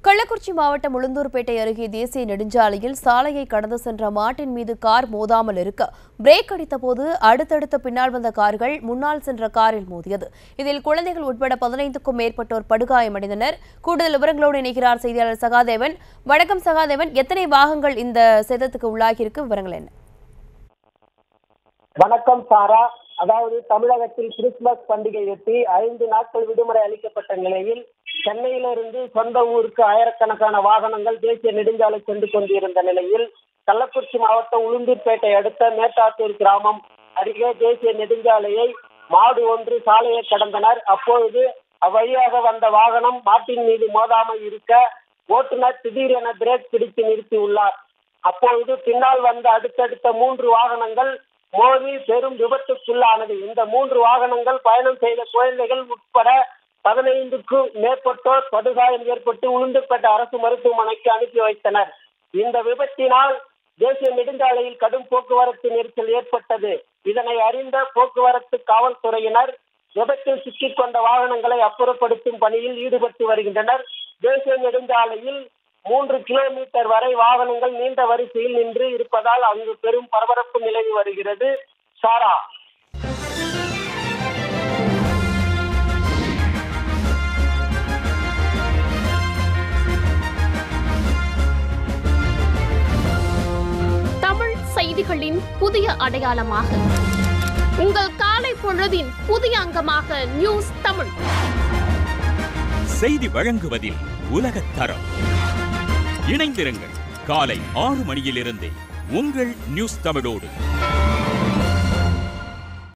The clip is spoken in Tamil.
கள்ளக்குறிச்சி மாவட்டம் உளுந்தூர்பேட்டை அருகே தேசிய நெடுஞ்சாலையில் சாலையை கடந்து சென்ற மாட்டின் மீது கார் மோதாமல் இருக்க பிரேக் அடித்தபோது அடுத்தடுத்த பின்னால் வந்த கார்கள் முன்னால் சென்ற காரில் மோதியது இதில் குழந்தைகள் உட்பட பதினைந்துக்கும் மேற்பட்டோர் படுகாயமடைந்தனர் கூடுதல் விவரங்களோடு இணைகிறார் செய்தியாளர் சகாதேவன் வணக்கம் சகாதேவன் எத்தனை பாகங்கள் இந்த சேதத்துக்கு உள்ளாகியிருக்கு விவரங்கள் என்ன வணக்கம் சாரா அதாவது தமிழகத்தில் கிறிஸ்துமஸ் பண்டிகையொட்டி ஐந்து நாட்கள் விடுமுறை அளிக்கப்பட்ட நிலையில் சென்னையிலிருந்து சொந்த ஊருக்கு ஆயிரக்கணக்கான வாகனங்கள் தேசிய நெடுஞ்சாலை சென்று கொண்டிருந்த நிலையில் கள்ளக்குறிச்சி மாவட்டம் உளுந்தூர்பேட்டை அடுத்த மேட்டாத்தூர் கிராமம் அருகே தேசிய நெடுஞ்சாலையை மாடு ஒன்று சாலையை கடந்தனர் அப்பொழுது அவ்வழியாக வந்த வாகனம் மாட்டின் மீது மோதாமல் இருக்க ஓட்டுநர் திடீரென பிரேக் பிடித்து நிறுத்தியுள்ளார் அப்பொழுது பின்னால் வந்த அடுத்தடுத்த மூன்று வாகனங்கள் மோதி பெரும் விபத்துக்குள்ளானது இந்த மூன்று வாகனங்கள் பயணம் செய்த குழந்தைகள் உட்பட பதினைந்துக்கும் மேற்பட்டோர் படுகாயம் ஏற்பட்டு உளுந்துப்பட்ட அரசு மருத்துவமனைக்கு அனுப்பி வைத்தனர் இந்த விபத்தினால் தேசிய நெடுஞ்சாலையில் கடும் போக்குவரத்து நெரிசல் ஏற்பட்டது இதனை அறிந்த போக்குவரத்து காவல்துறையினர் விபத்தில் சிக்கிக் கொண்ட வாகனங்களை அப்புறப்படுத்தும் பணியில் ஈடுபட்டு வருகின்றனர் தேசிய நெடுஞ்சாலையில் மூன்று கிலோமீட்டர் வரை வாகனங்கள் நீண்ட வரிசையில் நின்று இருப்பதால் அங்கு பெரும் பரபரப்பு நிலவி வருகிறது சாரா தமிழ் செய்திகளின் புதிய அடையாளமாக உங்கள் காலை பொழுதின் புதிய அங்கமாக நியூஸ் தமிழ் செய்தி வழங்குவதில் உலகத் தரம் இணைந்திருங்கள் காலை ஆறு மணியிலிருந்தே உங்கள் நியூஸ் தமிழோடு